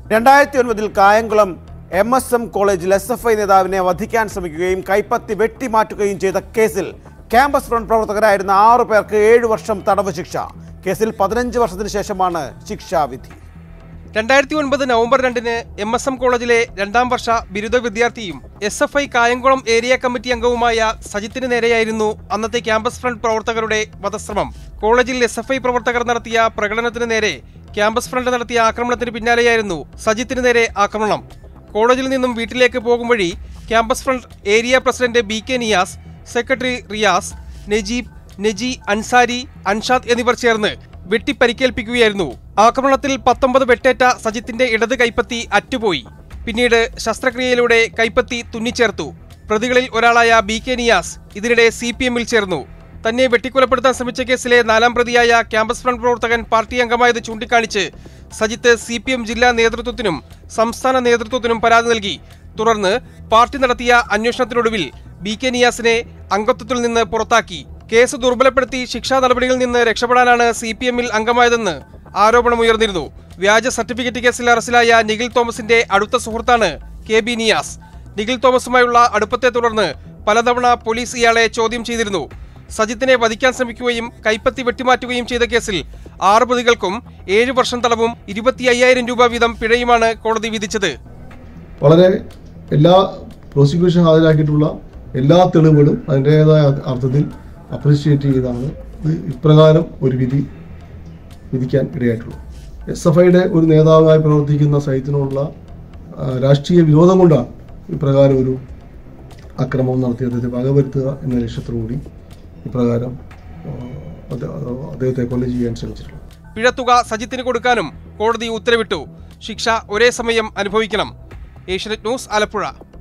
രണ്ടായിരത്തി ഒൻപതിൽ Kayamkulam M S M കോളേജിൽ എസ് എഫ് ഐ നേതാവിനെ വധിക്കാൻ ശ്രമിക്കുകയും കൈപ്പത്തി വെട്ടിമാറ്റുകയും ചെയ്ത കേസിൽ ക്യാമ്പസ് ഫ്രണ്ട് പ്രവർത്തകരായിരുന്ന ആറു പേർക്ക് ഏഴു വർഷം തടവ് ശിക്ഷ കേസിൽ പതിനഞ്ച് വർഷത്തിന് ശേഷമാണ് ശിക്ഷാവിധി രണ്ടായിരത്തി ഒൻപത് നവംബർ രണ്ടിന് എം എസ് എം കോളേജിലെ രണ്ടാം വർഷ ബിരുദ വിദ്യാർത്ഥിയും S F I Kayamkulam area committee അംഗവുമായ സജിത്തിന് നേരെയായിരുന്നു അന്നത്തെ ക്യാമ്പസ് ഫ്രണ്ട് പ്രവർത്തകരുടെ വധശ്രമം കോളേജിൽ എസ് എഫ് ഐ പ്രവർത്തകർ നടത്തിയ പ്രകടനത്തിന് നേരെ ക്യാമ്പസ് ഫ്രണ്ട് നടത്തിയ ആക്രമണത്തിന് പിന്നാലെയായിരുന്നു സജിത്തിന് നേരെ ആക്രമണം കോളേജിൽ നിന്നും വീട്ടിലേക്ക് പോകും വഴി campus front area president B K Niyas secretary Riyas Najeeb Naji Ansari Anshad എന്നിവർ ചേർന്ന് വെട്ടിപ്പരിക്കേൽപ്പിക്കുകയായിരുന്നു ആക്രമണത്തിൽ പത്തൊമ്പത് വെട്ടേറ്റ സജിത്തിന്റെ ഇടത് കൈപ്പത്തി അറ്റുപോയി പിന്നീട് ശസ്ത്രക്രിയയിലൂടെ കൈപ്പത്തി തുന്നിച്ചേർത്തു പ്രതികളിൽ ഒരാളായ ബി കെ നിയാസ് ഇതിനിടെ സി പി എമ്മിൽ ചേർന്നു തന്നെ വെട്ടിക്കൊലപ്പെടുത്താൻ ശ്രമിച്ച കേസിലെ നാലാം പ്രതിയായ ക്യാമ്പസ് ഫ്രണ്ട് പ്രവർത്തകൻ പാർട്ടി അംഗമായത് ചൂണ്ടിക്കാണിച്ച് സജിത്ത് സി പി എം ജില്ലാ നേതൃത്വത്തിനും സംസ്ഥാന നേതൃത്വത്തിനും പരാതി നൽകി തുടർന്ന് പാർട്ടി നടത്തിയ അന്വേഷണത്തിനൊടുവിൽ ബി കെ നിയാസിനെ അംഗത്വത്തിൽ നിന്ന് പുറത്താക്കി കേസ് ദുർബലപ്പെടുത്തി ശിക്ഷാ നടപടികളിൽ നിന്ന് രക്ഷപ്പെടാനാണ് സി പി എമ്മിൽ അംഗമായതെന്ന് ആരോപണമുയർന്നിരുന്നു വ്യാജ സർട്ടിഫിക്കറ്റ് കേസിൽ അറസ്റ്റിലായ നിഖിൽ തോമസിന്റെ അടുത്ത സുഹൃത്താണ് കെ ബി നിയാസ് നിഖിൽ തോമസുമായുള്ള അടുപ്പത്തെ തുടർന്ന് പലതവണ പോലീസ് ഇയാളെ ചോദ്യം ചെയ്തിരുന്നു സജിത്തിനെ വധിക്കാൻ ശ്രമിക്കുകയും കൈപ്പത്തി വെട്ടിമാറ്റുകയും ചെയ്ത കേസിൽ ആറ് പ്രതികൾക്കും ഏഴ് വർഷം തടവും ഇരുപത്തി അയ്യായിരം രൂപ വീതം പിഴയുമാണ് കോടതി വിധിച്ചത് വളരെ എല്ലാ പ്രോസിക്യൂഷൻ ഹാജരാക്കിയിട്ടുള്ള എല്ലാ തെളിവുകളും അതിൻ്റേതായ അർത്ഥത്തിൽ അപ്രിഷിയേറ്റ് ചെയ്താണ് ഇത് ഇപ്രകാരം ഒരു വിധി വിധിക്കാൻ ഇടയായിട്ടുള്ളത് എസ് എഫ് ഐയുടെ ഒരു നേതാവായി പ്രവർത്തിക്കുന്ന സൈത്തിനുള്ള ആ, രാഷ്ട്രീയ വിരോധം കൊണ്ടാണ് ഇപ്രകാരം ഒരു അക്രമം നടത്തി അദ്ദേഹത്തെ വകവരുത്തുക എന്ന ലക്ഷ്യത്തോടുകൂടി ഇപ്രകാരം ആ, അദ്ദേഹ- അദ്ദേഹത്തെ കൊല ചെയ്യാൻ ശ്രമിച്ചിട്ടുള്ളത് പിഴത്തുക സജിത്തിന് കൊടുക്കാനും കോടതി ഉത്തരവിട്ടു ശിക്ഷ ഒരേ സമയം അനുഭവിക്കണം ഏഷ്യനെറ്റ് ന്യൂസ് ആലപ്പുഴ